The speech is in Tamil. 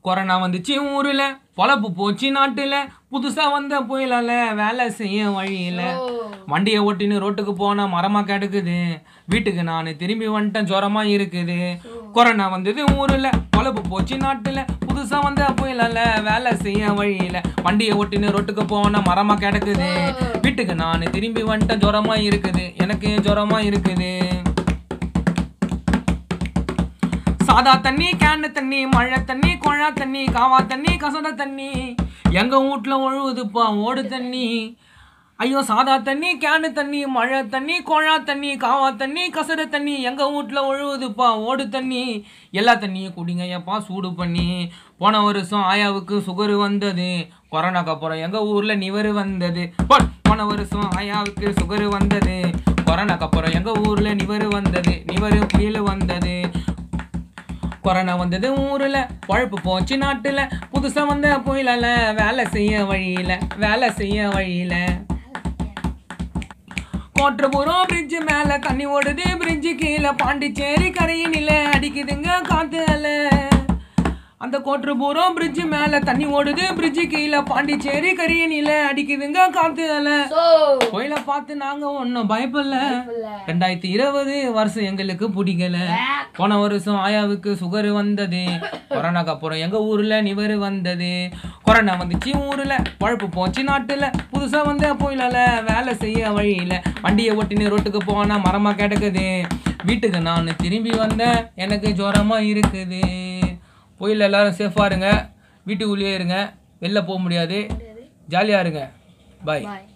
கொரோனா வந்துச்சு ஊர்ல பொழப்பு போச்சு நாட்டுல புதுசா வந்த புயலால வேலை செய்ய வழியில வண்டியை ஓட்டின்னு ரோட்டுக்கு போனா மரமா கிடக்குது வீட்டுக்கு நான் திரும்பி வந்துட்டேன் ஜுரமா இருக்குது கொரோனா வந்தது ஊர்ல பொழப்பு போச்சு நாட்டுல புதுசா வந்த புயலால வேலை செய்ய வழியில வண்டியை ஓட்டின்னு ரோட்டுக்கு போனா மரமா கிடக்குது வீட்டுக்கு நான் திரும்பி வந்துட்டேன் ஜுரமா இருக்குது எனக்கு ஜுரமா இருக்குது சாதா தண்ணி கேனு தண்ணி மழை தண்ணி குழா தண்ணி காவா தண்ணி கசட தண்ணி எங்க வீட்ல ஒழுகுதுப்பா ஓடு தண்ணி ஐயோ சாதா தண்ணி கேனு தண்ணி மழை தண்ணி குழா தண்ணி காவா தண்ணி கசட தண்ணி எங்க வீட்ல ஒழுகுதுப்பா ஓடு தண்ணி எல்லா தண்ணியும் குடிங்க ஏப்பா சூடு பண்ணி போன வருஷம் ஆயாவுக்கு சுகர் வந்தது கொரோனாக்கு அப்புறம் எங்க ஊர்ல நிவரு வந்தது போ- போன வருஷம் ஆயாவுக்கு சுகர் வந்தது கொரோனாக்கு அப்புறம் எங்க ஊர்ல நிவரு வந்தது நிவரு புயல் வந்தது கொரோனா வந்தது ஊர்ல பழப்பு போச்சு நாட்டுல புதுசா வந்த புயலால வேலை செய்ய வழியில வேலை செய்ய வழியில கோட்டபுரம் பிரிட்ஜ் மேல தண்ணி ஓடுது பிரிட்ஜு கீழே பாண்டிச்சேரி கரையினில அடிக்குதுங்க காத்து அலை அந்த கோட்டபுரம் பிரிட்ஜ் மேல தண்ணி ஓடுது பிரிட்ஜு கீழே பாண்டிச்சேரி கரையினில அடிக்குதுங்க காத்து அலை சோ புயல பார்த்து நாங்க ஒன்றும் பயப்படல ரெண்டாயிரத்தி இருபது வருஷம் எங்களுக்கு பிடிக்கல போன வருஷம் ஆயாவுக்கு சுகர் வந்தது கொரோனாக்கு அப்புறம் எங்க ஊர்ல நிவர் வந்தது கொரோனா வந்துச்சு ஊர்ல பழப்பு போச்சு நாட்டுல புதுசா வந்த புயலால வேலை செய்ய வழியில வண்டியை ஓட்டின்னு ரோட்டுக்கு போனா மரமா கிடக்குது வீட்டுக்கு நான் திரும்பி வந்தேன் எனக்கு ஜுரமா இருக்குது புயல் எல்லாரும் சேஃபா இருங்க வீட்டுக்குள்ளேயே இருங்க வெளில போக முடியாது ஜாலியா இருங்க பாய் பாய்